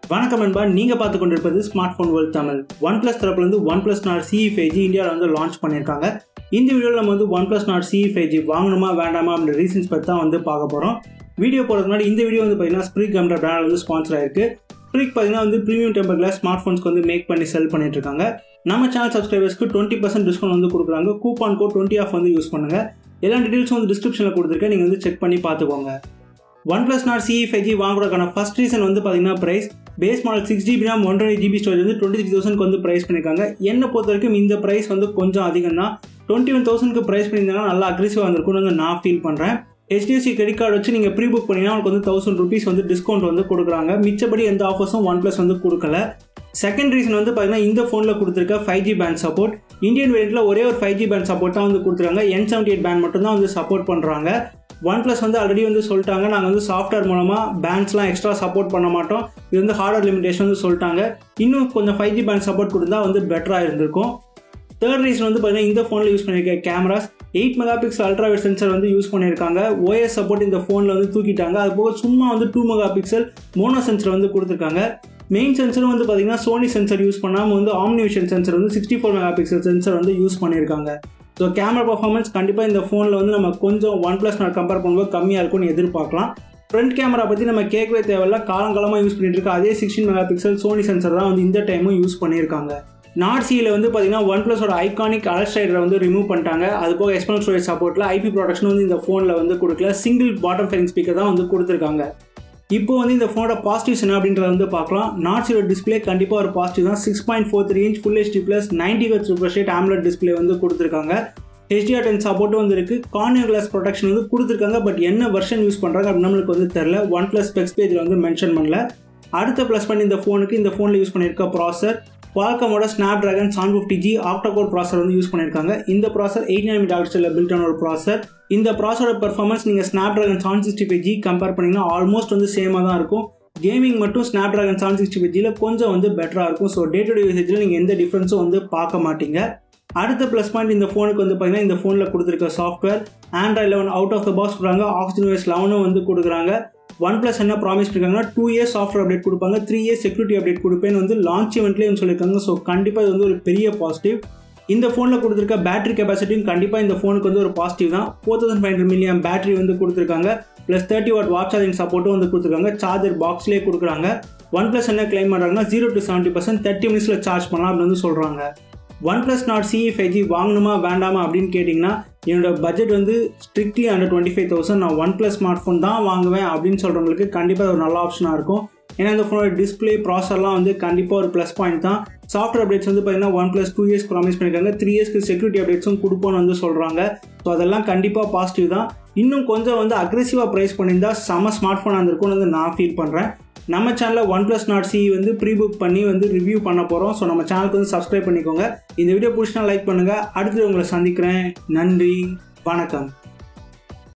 வணக்கம் நண்பா நீங்கள் பார்த்து கொண்டிருப்பது smartphone world Tamil OnePlus தரப்புலேருந்து OnePlus Nord CE five G இந்தியாவில் வந்து லான்ச் பண்ணியிருக்காங்க இந்த வீடியோவில் நம்ம வந்து OnePlus Nord CE five G வாங்கணுமா வேண்டாமா அப்படின்ற ரீசன்ஸ் பற்றி தான் வந்து பார்க்க போகிறோம் வீடியோ போகிறதுக்கு முன்னாடி இந்த வீடியோ வந்து பார்த்தீங்கன்னா ஸ்ப்ரிக் அப்படின்ற பிராண்ட் வந்து ஸ்பான்சர் ஆயிருக்கு ஸ்ப்ரிக் பார்த்தீங்கன்னா வந்து ப்ரீமியம் டெம்பர் கிளாஸ் ஸ்மார்ட் ஃபோன்ஸ்க்கு வந்து மேக் பண்ணி செல் பண்ணிட்டு இருக்காங்க நம்ம சேனல் சப்ஸ்கிரைபர்ஸ்க்கு டுவெண்ட்டி பர்சன்ட் டிஸ்கவுண்ட் வந்து கொடுக்குறாங்க கூப்பான் கோட் டுவெண்ட்டி ஆஃப் வந்து யூஸ் பண்ணுங்க எல்லா டீட்டெயில்ஸும் வந்து டிஸ்கிரிப்ஷனில் கொடுத்துருக்கேன் நீங்கள் வந்து செக் பண்ணி பார்த்துக்கோங்க OnePlus Nord CE five G வாங்குறதுக்கான ஃபர்ஸ்ட் ரீசன் வந்து பார்த்தீங்கன்னா price base model six GB RAM ஒன்றரை ஜிபி ஸ்டோரேஜ் வந்து டுவெண்ட்டி த்ரீ தௌசண்ட்க்கு வந்து ப்ரைஸ் பண்ணியிருக்காங்க என்னை பொறுத்த வரைக்கும் இந்த ப்ரைஸ் வந்து கொஞ்சம் அதிகம் தான் டுவெண்ட்டி ஒன் தௌசண்ட்க்கு ப்ரைஸ் பண்ணியிருந்தாங்கன்னா நல்லா அக்ரெசிவாக வந்திருக்கும்னு வந்து நான் ஃபீல் பண்ணுறேன் ஹெச்டிஎஃப்சி கிரெடிட் கார்டு வச்சு நீங்கள் ப்ரீ புக் பண்ணிங்கன்னா உங்களுக்கு வந்து தௌசண்ட் ருபீஸ் வந்து டிஸ்கவுண்ட் வந்து கொடுக்குறாங்க மிச்சப்படி எந்த ஆஃபர்ஸும் ஒன் ப்ளஸ் வந்து கொடுக்கல செகண்ட் ரீசன் வந்து பார்த்தீங்கன்னா இந்த ஃபோனில் கொடுத்துருக்க five G band support Indian வேரியண்ட்டில் ஒரே ஒரு ஃபைவ் ஜி பேண்ட் சப்போர்ட் தான் வந்து கொடுத்துருக்காங்க என் செவன்டி எயிட் பேண்ட் மட்டும் தான் வந்து சப்போர்ட் பண்ணுறாங்க ஒன் ப்ளஸ் வந்து ஆல்ரெடி வந்து சொல்லிட்டாங்க நாங்கள் வந்து சாஃப்ட்வேர் மூலமாக பேண்ட்ஸ்லாம் எக்ஸ்ட்ரா சப்போர்ட் பண்ண மாட்டோம் இது வந்து ஹார்ட்வேர் லிமிடேஷன் வந்து சொல்லிட்டாங்க இன்னும் கொஞ்சம் ஃபைவ் ஜி பேண்ட் சப்போர்ட் கொடுத்தா வந்து பெட்டராக இருந்திருக்கும் தேர்ட் ரீசன் வந்து பார்த்தீங்கன்னா இந்த ஃபோனில் யூஸ் பண்ணியிருக்க cameras eight megapixel ultrawide sensor வந்து யூஸ் பண்ணியிருக்காங்க ஓஎஸ் சப்போர்ட் இந்த ஃபோனில் வந்து தூக்கிட்டாங்க அது போக சும்மா வந்து two megapixel mono sensor வந்து கொடுத்துருக்காங்க மெயின் சென்சரும் வந்து பார்த்தீங்கன்னா சோனி சென்சர் யூஸ் பண்ணாமல் வந்து ஆம்னிவிஷன் சென்சர் வந்து sixty four megapixel sensor வந்து யூஸ் பண்ணியிருக்காங்க ஸோ கேமரா பர்ஃபார்மன்ஸ் கண்டிப்பாக இந்த ஃபோனில் வந்து நம்ம கொஞ்சம் ஒன் ப்ளஸ் நாட் கம்பேர் பண்ணும்போது கம்மியாக இருக்கும்னு எதிர்பார்க்கலாம் ஃப்ரண்ட் கேமரா பற்றி நம்ம கேட்கவே தேவையில்ல காலங்காலமாக யூஸ் பண்ணிட்டு இருக்க அதே sixteen megapixel Sony sensor தான் வந்து இந்த டைமும் யூஸ் பண்ணியிருக்காங்க நாட் சியில் வந்து பார்த்தீங்கன்னா ஒன் ப்ளஸோட ஐகானிக் அலஸ்டைடரை வந்து ரிமூவ் பண்ணிட்டாங்க அது போக எக்ஸ்பர்னல் ஸ்டோரேஜ் சப்போர்ட்டில் ஐபி ப்ரொடக்ஷன் வந்து இந்த ஃபோனில் வந்து கொடுக்கல சிங்கிள் பாட்டம் ஃபேரிங் ஸ்பீக்கர் தான் வந்து கொடுத்துருக்காங்க இப்போ வந்து இந்த ஃபோனோட பாசிட்டிவ்ஸ் என்ன அப்படின்றத வந்து பார்க்கலாம் நாட் சியோட டிஸ்பிளே கண்டிப்பாக ஒரு பாசிட்டிவ் தான் six point four three inch full HD plus ninety H super state AMOLED display வந்து கொடுத்துருக்காங்க ஹெச்டிஆர் டென் சப்போர்ட்டும் வந்து இருக்குது கார்னியர் கிளாஸ் ப்ரொடக்ஷன் வந்து கொடுத்துருக்காங்க பட் என்ன வெர்ஷன் யூஸ் பண்ணுறாங்க அப்படின்னு நம்மளுக்கு வந்து தெரில ஒன் ப்ளஸ் ஸ்பெக்ஸ் பேஜில் வந்து மென்ஷன் பண்ணல அடுத்த ப்ளஸ் பண்ணி இந்த ஃபோனுக்கு இந்த ஃபோனில் யூஸ் பண்ணியிருக்க ப்ராசர் குவால்கமோட Snapdragon seven fifty G octacore processor வந்து யூஸ் பண்ணியிருக்காங்க இந்த ப்ராசர் எயிட் நைன் டாக்டரில் பில்ட் ஆன ஒரு ப்ராசர் இந்த ப்ராசரோட பெர்ஃபார்மன்ஸ் நீங்கள் Snapdragon seven sixty five G compare பண்ணிங்கன்னா ஆல்மோஸ்ட் வந்து சேமாக தான் இருக்கும் கேமிங் மட்டும் Snapdragon seven sixty five ஜியில் கொஞ்சம் வந்து பெட்டராக இருக்கும் ஸோ டே டு டே யூசேஜில் நீங்கள் எந்த டிஃப்ரென்ஸும் வந்து பார்க்க மாட்டீங்க அடுத்த ப்ளஸ் பாயிண்ட் இந்த ஃபோனுக்கு வந்து பார்த்தீங்கன்னா இந்த ஃபோனில் கொடுத்துருக்க software Android eleven out of the box கொடுக்குறாங்க ஆக்சிஜன் வேஸ் லெவனும் வந்து கொடுக்குறாங்க ஒன் ப்ளஸ் என்ன ப்ராமிஸ் பண்ணிருக்காங்கன்னா டூ இயர்ஸ் சாஃப்ட்வேர் அப்டேட் கொடுப்பாங்க த்ரீ இயர்ஸ் செக்யூரிட்டி அப்டேட் கொடுப்பேன்னு வந்து லான்ச் இவெண்ட்லேயும் சொல்லியிருக்காங்க ஸோ கண்டிப்பாக இது வந்து ஒரு பெரிய பாசிட்டிவ் இந்த ஃபோனில் கொடுத்துருக்க பேட்டரி கெப்பாசிட்டியும் கண்டிப்பாக இந்த ஃபோனுக்கு வந்து ஒரு பாசிட்டிவ் தான் four thousand five hundred milliamp battery வந்து கொடுத்துருக்காங்க plus thirty watt watt charging சப்போர்ட்டும் வந்து கொடுத்துருக்காங்க சார்ஜர் பாக்ஸ்லேயே கொடுக்குறாங்க ஒன் ப்ளஸ் என்ன கிளைம் பண்ணுறாங்கன்னா zero to seventy percent thirty மினிட்ஸில் சார்ஜ் பண்ணலாம் அப்படின்னு வந்து சொல்கிறாங்க OnePlus Nord CE five G வாங்கணுமா வேண்டாமா அப்படின்னு கேட்டிங்கன்னா என்னோட பட்ஜெட் வந்து strictly under twenty five thousand நான் ஒன் ப்ளஸ் ஸ்மார்ட் ஃபோன் தான் வாங்குவேன் அப்படின்னு சொல்கிறவங்களுக்கு கண்டிப்பாக ஒரு நல்ல ஆப்ஷனாக இருக்கும் ஏன்னா இந்த ஃபோனோட டிஸ்பிளே ப்ராசர்லாம் வந்து கண்டிப்பாக ஒரு ப்ளஸ் பாயிண்ட் தான் சாஃப்ட்வேர் அப்டேட்ஸ் வந்து பார்த்தீங்கன்னா OnePlus two years promise பண்ணியிருக்காங்க த்ரீ இயர்ஸ்க்கு செக்யூரிட்டி அப்டேட்ஸும் கொடுப்போம்னு வந்து சொல்கிறாங்க ஸோ அதெல்லாம் கண்டிப்பாக பாசிட்டிவ் தான் இன்னும் கொஞ்சம் வந்து அக்ரெசிவாக ப்ரைஸ் பண்ணியிருந்தா செம்ம ஸ்மார்ட் ஃபோனாக இருந்திருக்கும்னு வந்து நான் ஃபீல் பண்ணுறேன் நம்ம சேனலில் ஒன் ப்ளஸ் நாட் சி வந்து ப்ரீ புக் பண்ணி வந்து ரிவ்யூ பண்ண போகிறோம் ஸோ நம்ம சேனலுக்கு வந்து சப்ஸ்கிரைப் பண்ணிக்கோங்க இந்த வீடியோ பிடிச்சினா லைக் பண்ணுங்கள் அடுத்து உங்களை சந்திக்கிறேன் நன்றி வணக்கம்